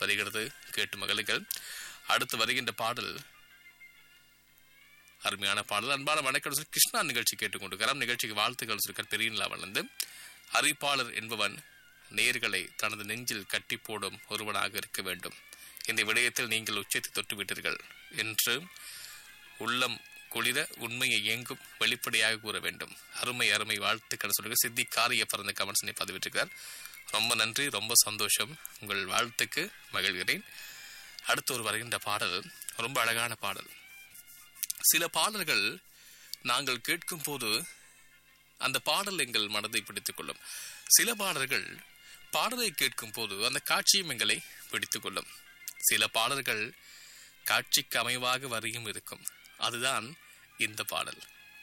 வருகிறது கேட்டு மகளுங்கள் அடுத்து வருகின்ற பாடல் அருமையான பாடல் அன்பான வணக்கம் சொல்லி கிருஷ்ணா நிகழ்ச்சி கேட்டுக்கொண்டிருக்கிறார் நிகழ்ச்சிக்கு வாழ்த்துக்கள் சொல்லிருக்கார் பெரியநிலா வளர்ந்து அறிவிப்பாளர் என்பவன் நேர்களை தனது நெஞ்சில் கட்டி போடும் ஒருவனாக இருக்க வேண்டும் இந்த விடயத்தில் நீங்கள் உச்சத்தை தொட்டுவிட்டீர்கள் என்று உள்ளம் குளிர உண்மையை எங்கும் வெளிப்படையாக கூற வேண்டும் அருமை அருமை வாழ்த்துக்கள் சொல்லுங்க சித்தி காரிய பிறந்த கமெண்ட்ஸனை பதிவிட்டிருக்கிறார் ரொம்ப நன்றி ரொம்ப சந்தோஷம் உங்கள் வாழ்த்துக்கு மகிழ்கிறேன் அடுத்து ஒரு வருகின்ற பாடல் ரொம்ப அழகான பாடல் சில பாடல்கள் நாங்கள் கேட்கும் போது அந்த பாடல் எங்கள் மனதை பிடித்துக் கொள்ளும் சில பாடல்கள் பாடலை கேட்கும் போது அந்த காட்சியும் எங்களை பிடித்துக் கொள்ளும் சில பாடல்கள் காட்சிக்கு அமைவாக வரியும் இருக்கும் அதுதான் இந்த பாடல்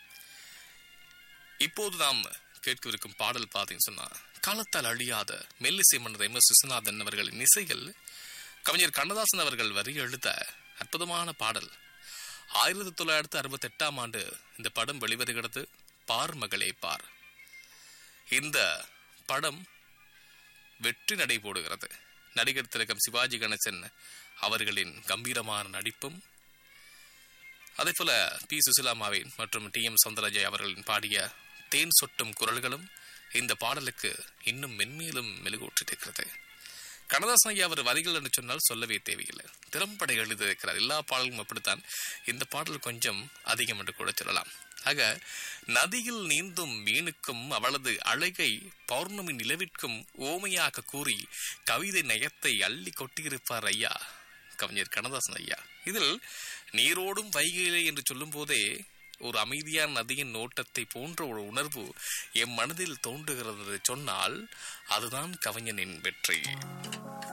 இப்போது நாம் கேட்கவிருக்கும் பாடல் பார்த்தீங்கன்னு சொன்னா காலத்தால் அழியாத மெல்லிசை மன்னர் எம் எஸ் விஸ்வநாதன் அவர்களின் இசையில் கவிஞர் கண்ணதாசன் அவர்கள் வரி எழுத அற்புதமான பாடல் ஆயிரத்தி தொள்ளாயிரத்தி அறுபத்தி எட்டாம் ஆண்டு இந்த படம் வெளிவருகிறது பார் மகளே பார் இந்த படம் வெற்றி நடை போடுகிறது நடிகர் திலகம் சிவாஜி கணேசன் அவர்களின் கம்பீரமான நடிப்பும் அதே போல பி சுசிலாமாவின் மற்றும் டி எம் சௌந்தரராஜய் அவர்களின் பாடிய தேன் சொட்டும் குரல்களும் இந்த பாடலுக்கு இன்னும் மென்மேலும் மெழுகூற்றிருக்கிறது கண்ணதாசன் ஐயா அவர் வரிகள் என்று சொன்னால் சொல்லவே தேவையில்லை திறம்பட எழுதியிருக்கிறார் எல்லா பாடலும் அப்படித்தான் இந்த பாடல் கொஞ்சம் அதிகம் என்று கூட சொல்லலாம் ஆக நதியில் நீந்தும் மீனுக்கும் அவளது அழகை பௌர்ணமி நிலவிற்கும் ஓமையாக கூறி கவிதை நயத்தை அள்ளி கொட்டியிருப்பார் ஐயா கவிஞர் கண்ணதாசன் ஐயா இதில் நீரோடும் வைகையிலே என்று சொல்லும் போதே ஒரு அமைதியான நதியின் ஓட்டத்தை போன்ற ஒரு உணர்வு என் மனதில் தோன்றுகிறது சொன்னால் அதுதான் கவிஞனின் வெற்றி